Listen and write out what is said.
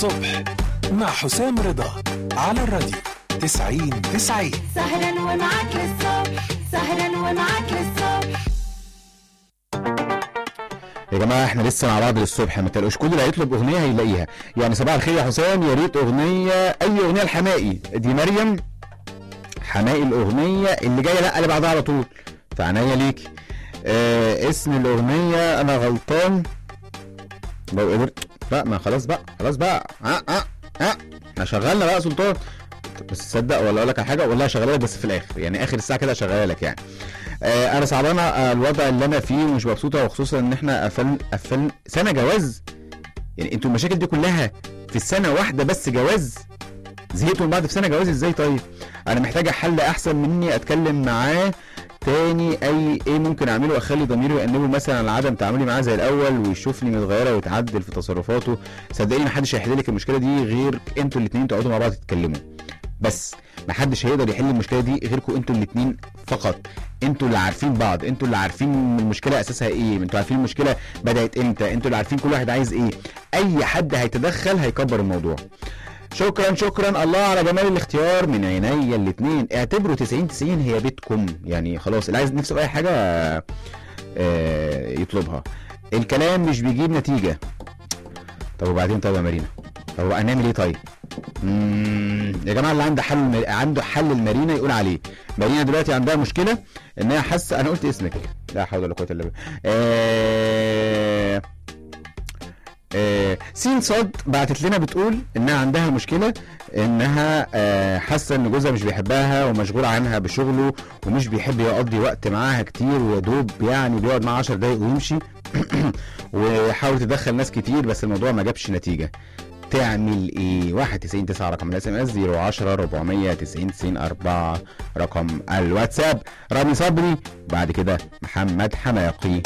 الصبح مع حسام رضا على الراديو 90 90 سهرا ومعاك للصبح سهرا ومعاك للصبح يا جماعه احنا لسه مع بعض للصبح ما تلاقوش كل اللي هيطلب اغنيه هيلاقيها يعني صباح الخير يا حسام يا ريت اغنيه اي اغنيه لحمائي دي مريم حمائي الاغنيه اللي جايه لا اللي بعدها على طول فعناية ليكي آه اسم الاغنيه انا غلطان لو قدرت لا ما خلاص بقى خلاص بقى اه اه اه احنا شغلنا بقى يا سلطان بس تصدق ولا اقول لك على حاجه والله شغاله لك بس في الاخر يعني اخر الساعه كده شغاله لك يعني آه انا صعبانه آه، الوضع اللي انا فيه ومش مبسوطه وخصوصا ان احنا قفلنا قفلنا سنه جواز يعني انتوا المشاكل دي كلها في السنه واحده بس جواز زهقتوا من بعض في سنه جواز ازاي طيب انا محتاجه حل احسن مني اتكلم معاه تاني اي ايه ممكن اعمله اخلي ضميره يأنبه مثلا على عدم تعاملي معاه زي الاول ويشوفني متغيره ويتعدل في تصرفاته صدقيني محدش هيحل لك المشكله دي غير انتوا الاثنين تقعدوا مع بعض تتكلموا بس محدش هيقدر يحل المشكله دي غيركم انتوا الاثنين فقط انتوا اللي عارفين بعض انتوا اللي عارفين المشكله اساسها ايه انتوا عارفين المشكله بدات امتى انتوا اللي عارفين كل واحد عايز ايه اي حد هيتدخل هيكبر الموضوع شكرا شكرا الله على جمال الاختيار من عينيا الاثنين اعتبروا 90 90 هي بيتكم يعني خلاص اللي عايز نفسه في اي حاجه آه، يطلبها الكلام مش بيجيب نتيجه طب وبعدين طب يا مارينا طب هنعمل ايه طيب مم، يا جماعه اللي عنده حل عنده حل المارينا يقول عليه مارينا دلوقتي عندها مشكله ان هي حاسه انا قلت اسمك لا حول ولا قوه الا بالله آه... آه... سين صاد بعتت لنا بتقول انها عندها مشكله انها آه، حاسه ان جوزها مش بيحبها ومشغول عنها بشغله ومش بيحب يقضي وقت معاها كتير ويا دوب يعني بيقعد معاها 10 دقايق ويمشي وحاول تدخل ناس كتير بس الموضوع ما جابش نتيجه تعمل ايه 91 9 رقم الاس ام اس 010 490 90 4 رقم الواتساب رامي صبري بعد كده محمد حماقي